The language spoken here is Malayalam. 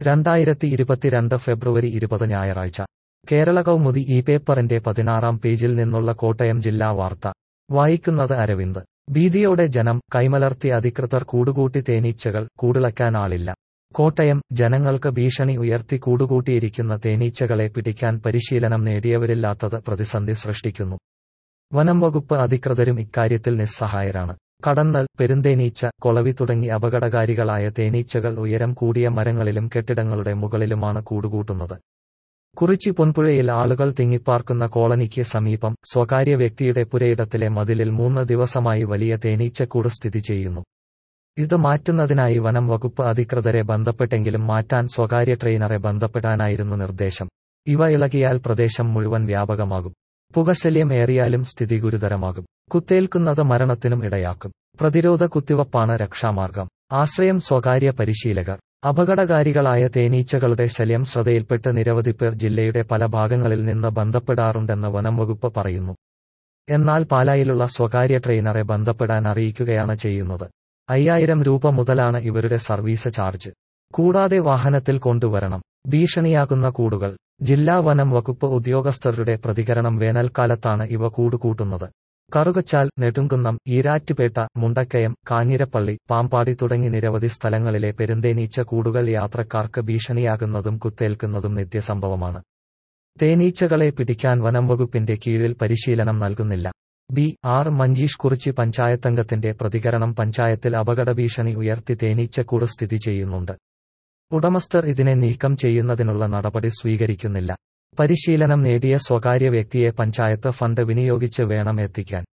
രണ്ടായിരത്തി ഇരുപത്തിരണ്ട് ഫെബ്രുവരി ഇരുപത് ഞായറാഴ്ച കേരള കൗമുദി ഈ പേപ്പറിന്റെ പതിനാറാം പേജിൽ നിന്നുള്ള കോട്ടയം ജില്ലാ വാർത്ത വായിക്കുന്നത് അരവിന്ദ് ഭീതിയോടെ ജനം കൈമലർത്തി അധികൃതർ കൂടുകൂട്ടി തേനീച്ചകൾ കൂടിളക്കാൻ ആളില്ല കോട്ടയം ജനങ്ങൾക്ക് ഭീഷണി ഉയർത്തി കൂടുകൂട്ടിയിരിക്കുന്ന തേനീച്ചകളെ പിടിക്കാൻ പരിശീലനം നേടിയവരില്ലാത്തത് പ്രതിസന്ധി സൃഷ്ടിക്കുന്നു വനം വകുപ്പ് അധികൃതരും ഇക്കാര്യത്തിൽ നിസ്സഹായരാണ് കടന്നൽ പെരുന്തേനീച്ച കൊളവി തുടങ്ങി അപകടകാരികളായ തേനീച്ചകൾ ഉയരം കൂടിയ മരങ്ങളിലും കെട്ടിടങ്ങളുടെ മുകളിലുമാണ് കൂടുകൂട്ടുന്നത് കുറിച്ചി പൊൻപുഴയിൽ ആളുകൾ തിങ്ങിപ്പാർക്കുന്ന കോളനിക്ക് സമീപം സ്വകാര്യ വ്യക്തിയുടെ പുരയിടത്തിലെ മതിലിൽ മൂന്ന് ദിവസമായി വലിയ തേനീച്ചക്കൂട് സ്ഥിതി ചെയ്യുന്നു ഇത് മാറ്റുന്നതിനായി വനം വകുപ്പ് അധികൃതരെ ബന്ധപ്പെട്ടെങ്കിലും മാറ്റാൻ സ്വകാര്യ ട്രെയിനറെ ബന്ധപ്പെടാനായിരുന്നു നിർദ്ദേശം ഇവ ഇളകിയാൽ പ്രദേശം മുഴുവൻ വ്യാപകമാകും പുകശല്യം ഏറിയാലും സ്ഥിതി ഗുരുതരമാകും കുത്തേൽക്കുന്നത് മരണത്തിനും ഇടയാക്കും പ്രതിരോധ കുത്തിവപ്പാണ് രക്ഷാമാർഗം ആശ്രയം സ്വകാര്യ പരിശീലകർ അപകടകാരികളായ തേനീച്ചകളുടെ ശല്യം ശ്രദ്ധയിൽപ്പെട്ട് നിരവധി പേർ ജില്ലയുടെ പല ഭാഗങ്ങളിൽ നിന്ന് ബന്ധപ്പെടാറുണ്ടെന്ന് വനം വകുപ്പ് പറയുന്നു എന്നാൽ പാലായിലുള്ള സ്വകാര്യ ട്രെയിനറെ ബന്ധപ്പെടാൻ അറിയിക്കുകയാണ് ചെയ്യുന്നത് അയ്യായിരം രൂപ മുതലാണ് ഇവരുടെ സർവീസ് ചാർജ് കൂടാതെ വാഹനത്തിൽ കൊണ്ടുവരണം ഭീഷണിയാകുന്ന കൂടുകൾ ജില്ലാ വനം വകുപ്പ് ഉദ്യോഗസ്ഥരുടെ പ്രതികരണം വേനൽക്കാലത്താണ് ഇവ കൂടുകൂട്ടുന്നത് കറുകച്ചാൽ നെടുങ്കുന്നം ഈരാറ്റുപേട്ട മുണ്ടക്കയം കാഞ്ഞിരപ്പള്ളി പാമ്പാടി തുടങ്ങി നിരവധി സ്ഥലങ്ങളിലെ പെരുന്തേനീച്ച കൂടുകൾ യാത്രക്കാർക്ക് ഭീഷണിയാകുന്നതും കുത്തേൽക്കുന്നതും നിത്യസംഭവമാണ് തേനീച്ചകളെ പിടിക്കാൻ വനം വകുപ്പിന്റെ കീഴിൽ പരിശീലനം നൽകുന്നില്ല ബി ആർ മഞ്ജീഷ് കുറിച്ചി പഞ്ചായത്തംഗത്തിന്റെ പ്രതികരണം പഞ്ചായത്തിൽ അപകട ഭീഷണി ഉയർത്തി തേനീച്ചക്കൂട് സ്ഥിതി ചെയ്യുന്നുണ്ട് ഉടമസ്ഥർ ഇതിനെ നീക്കം ചെയ്യുന്നതിനുള്ള നടപടി സ്വീകരിക്കുന്നില്ല പരിശീലനം നേടിയ സ്വകാര്യ വ്യക്തിയെ പഞ്ചായത്ത് ഫണ്ട് വിനിയോഗിച്ച് വേണം എത്തിക്കാൻ